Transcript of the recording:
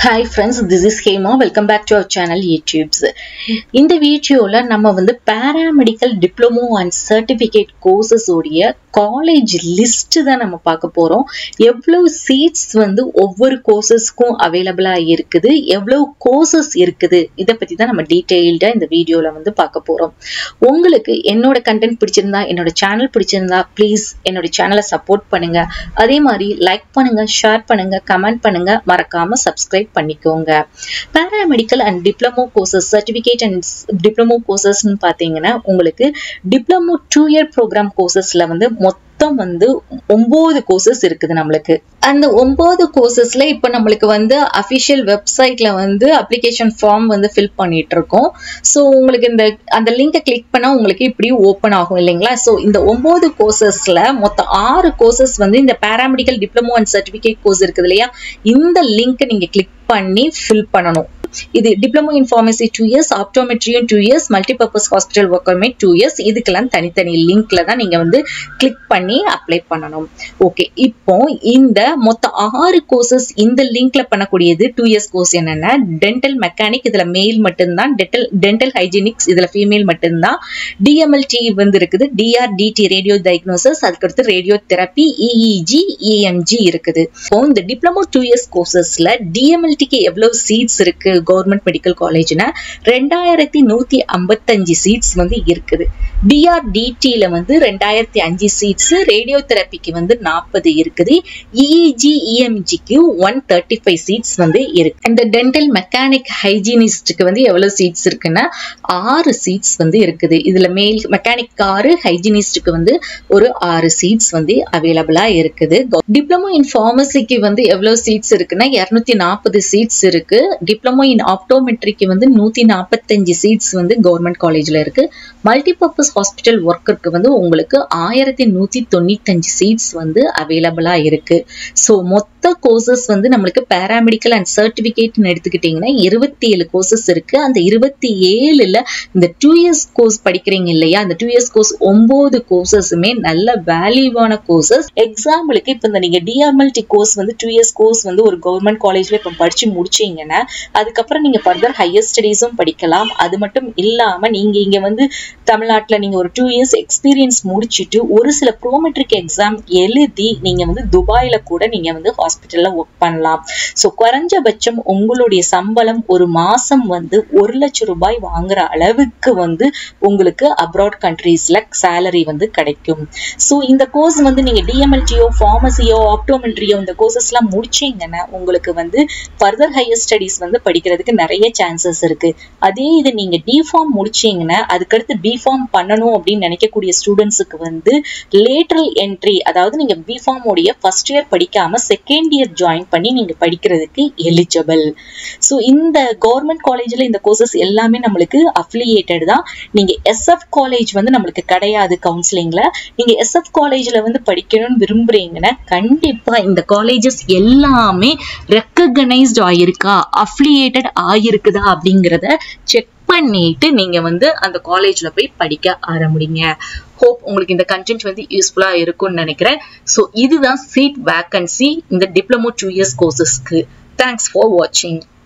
hi friends this is Hema welcome back to our channel YouTube's இந்த வீடியோவில் நம்ம வந்து paramedical diploma and certificate courses உடைய காலேஜ் லிஸ்ட் தான் நம்ம பார்க்க போகிறோம் எவ்வளோ சீட்ஸ் வந்து ஒவ்வொரு கோர்சஸ்க்கும் அவைலபிளாக இருக்குது எவ்வளோ கோர்சஸ் இருக்குது இதை பற்றி தான் நம்ம டீட்டெயில்டாக இந்த வீடியோவில் வந்து பார்க்க போகிறோம் உங்களுக்கு என்னோட கண்டென்ட் பிடிச்சிருந்தா என்னோட சேனல் பிடிச்சிருந்தா ப்ளீஸ் என்னோட சேனலை சப்போர்ட் பண்ணுங்க அதே மாதிரி லைக் பண்ணுங்க ஷேர் பண்ணுங்க கமெண்ட் பண்ணுங்க மறக்காம சப்ஸ்கிரைப் பண்ணிக்கோங்க paramedical and diploma courses certificate and diploma கோர்சஸ்ன்னு பார்த்தீங்கன்னா உங்களுக்கு டிப்ளமோ டூ இயர் ப்ரோக்ராம் கோர்சஸ்ல வந்து மொத்தம் வந்து ஒன்பது கோர்சஸ் இருக்குது நம்மளுக்கு அந்த ஒன்பது கோர்சஸ்ல இப்போ நம்மளுக்கு வந்து அஃபிஷியல் வெப்சைட்ல வந்து அப்ளிகேஷன் ஃபார்ம் வந்து ஃபில் பண்ணிட்டு இருக்கோம் ஸோ உங்களுக்கு இந்த அந்த லிங்கை கிளிக் பண்ணா உங்களுக்கு இப்படி ஓப்பன் ஆகும் இல்லைங்களா ஸோ இந்த ஒன்பது கோர்சஸ்ல மொத்தம் ஆறு கோர்சஸ் வந்து இந்த paramedical diploma and certificate course இருக்குது இல்லையா இந்த லிங்க் நீங்க கிளிக் பண்ணி ஃபில் பண்ணணும் இது diploma in pharmacy two years ஆப்டோமெட்ரியும் டூ இயர்ஸ் மல்டிபர்பஸ் ஹாஸ்பிட்டல் ஒர்க்குமே டூ இயர்ஸ் இதுக்கெல்லாம் தனித்தனி லிங்க்ல தான் நீங்க வந்து கிளிக் பண்ணி அப்ளை பண்ணணும் ஓகே இப்போ இந்த மொத்த ஆறு கோர்சஸ் இந்த லிங்க்ல பண்ணக்கூடியது டூ இயர்ஸ் கோர்ஸ் என்னன்னா டென்டல் மெக்கானிக் இதுல மேல் மட்டும்தான் டென்டல் டென்டல் ஹைஜீனிக்ஸ் இதுல ஃபீமேல் மட்டும்தான் டிஎம்எல்டி வந்து இருக்குது டிஆர்டிடி ரேடியோ டயக்னோசிஸ் அதுக்கடுத்து ரேடியோ தெரப்பி இஇஜி இஎம்ஜி இருக்குது இப்போ இந்த டிப்ளமோ டூ இயர்ஸ் கோர்சஸ்ல டிஎம்எல்டிக்கு எவ்வளவு சீட்ஸ் இருக்கு கவர்மெண்ட் மெடிக்கல் காலேஜ்னா ரெண்டாயிரத்தி நூத்தி ஐம்பத்தஞ்சு சீட்ஸ் வந்து இருக்குது டிஆர்டிடில வந்து ரெண்டாயிரத்தி அஞ்சு சீட்ஸ் ரேடியோ தெரப்பிக்கு வந்து நாற்பது இருக்குது இஇஜி இஎம்ஜிக்கு ஒன் தேர்ட்டி ஃபைவ் சீட்ஸ் வந்து இருக்கு இந்த டென்டல் மெக்கானிக் ஹைஜீனிஸ்டுக்கு வந்து எவ்வளவு சீட்ஸ் இருக்குன்னா ஆறு சீட்ஸ் வந்து இருக்குது இதுல மேல் மெக்கானிக் ஆறு ஹைஜீனிஸ்டுக்கு வந்து ஒரு ஆறு சீட்ஸ் வந்து அவைலபிளா இருக்குது டிப்ளமோ இன் ஃபார்மசிக்கு வந்து எவ்வளவு சீட்ஸ் இருக்குன்னா இருநூத்தி நாற்பது சீட்ஸ் இருக்கு டிப்ளமோ இன் ஆப்டோமெட்ரிக்கு வந்து நூத்தி நாற்பத்தஞ்சு சீட்ஸ் வந்து கவர்மெண்ட் காலேஜ்ல இருக்கு மல்டிபர்பஸ் ஹாஸ்பிட்டல் ஒர்க்கருக்கு வந்து உங்களுக்கு ஆயிரத்தி நூத்தி தொண்ணூத்தஞ்சு சீட்ஸ் வந்து அவைலபிளா இருக்கு ஸோ மொத்த கோர்சஸ் வந்து நம்மளுக்கு பேராமெடிக்கல் அண்ட் சர்டிபிகேட்னு எடுத்துக்கிட்டீங்கன்னா இருபத்தி ஏழு கோர்சஸ் இருக்கு அந்த இருபத்தி ஏழுல இந்த டூ இயர்ஸ் கோர்ஸ் படிக்கிறீங்க இல்லையா அந்த டூ இயர்ஸ் கோர்ஸ் ஒன்பது கோர்சஸுமே நல்ல வேல்யூவான கோர்சஸ் எக்ஸாம்பிளுக்கு இப்போ இந்த நீங்க டிஎம்எல்டி கோர்ஸ் வந்து டூ இயர்ஸ் கோர்ஸ் வந்து ஒரு கவர்மெண்ட் காலேஜ்ல இப்போ படிச்சு முடிச்சீங்கன்னா அதுக்கப்புறம் நீங்க ஃபர்தர் ஹையர் ஸ்டடீஸும் படிக்கலாம் அது மட்டும் இல்லாம நீங்க இங்க வந்து தமிழ்நாட்டில் நீங்க ஒரு டூ இயர்ஸ் எக்ஸ்பீரியன்ஸ் முடிச்சுட்டு ஒரு சில ப்ரோமெட்ரிக் எக்ஸாம் எழுதி நீங்க வந்து துபாயில கூட நீங்க வந்து ஹாஸ்பிட்டல்ல ஒர்க் பண்ணலாம் ஸோ குறைஞ்சபட்சம் உங்களுடைய சம்பளம் ஒரு மாசம் வந்து ஒரு லட்சம் ரூபாய் வாங்குற அளவுக்கு வந்து உங்களுக்கு அப்ராட் கண்ட்ரீஸ்ல சேலரி வந்து கிடைக்கும் ஸோ இந்த கோர்ஸ் வந்து நீங்க டிஎம்எல்டியோ ஃபார்மசியோ ஆப்டோமெட்ரியோ இந்த கோர்சஸ் எல்லாம் முடிச்சீங்கன்னா உங்களுக்கு வந்து ஃபர்தர் ஹையர் ஸ்டடீஸ் வந்து படிக்கிறதுக்கு நிறைய சான்சஸ் இருக்கு அதே இது நீங்க டிஃபார்ம் முடிச்சீங்கன்னா அதுக்கடுத்து பிஃபார்ம் பண்ணணும் அப்படின்னு நினைக்கக்கூடிய ஸ்டூடெண்ட்ஸுக்கு வந்து லேட்ரல் என்ட்ரி அதாவது நீங்க பிஃபார்ம் உடைய ஃபர்ஸ்ட் இயர் படிக்காம செகண்ட் இயர் ஜாயின் பண்ணி நீங்க படிக்கிறதுக்கு எலிஜிபிள் ஸோ இந்த கவர்மெண்ட் காலேஜ்ல இந்த கோர்சஸ் எல்லாமே நம்மளுக்கு அஃபிலியேட்டட் தான் நீங்க எஸ்எஃப் காலேஜ் வந்து நம்மளுக்கு கிடையாது கவுன்சிலிங்ல நீங்க எஸ்எஃப் காலேஜ்ல வந்து படிக்கணும்னு விரும்புறீங்கன்னா கண்டிப்பா இந்த காலேஜஸ் எல்லாமே ரெக்கக்னைஸ்ட் ஆயிருக்கா அஃபிலியேட்டட் ஆயிருக்குதா அப்படிங்கிறத செக் பண்ணிட்டு நீங்க வந்து அந்த காலேஜ்ல போய் படிக்க ஆரம்பிங்க ஹோப் உங்களுக்கு இந்த கண்டென்ட் வந்து யூஸ்ஃபுல்லா இருக்கும்னு நினைக்கிறேன் ஸோ இதுதான் சீட் வேக்கன்சி இந்த டிப்ளமோ டூ இயர்ஸ் கோர்சஸ்க்கு தேங்க்ஸ் ஃபார் வாட்சிங்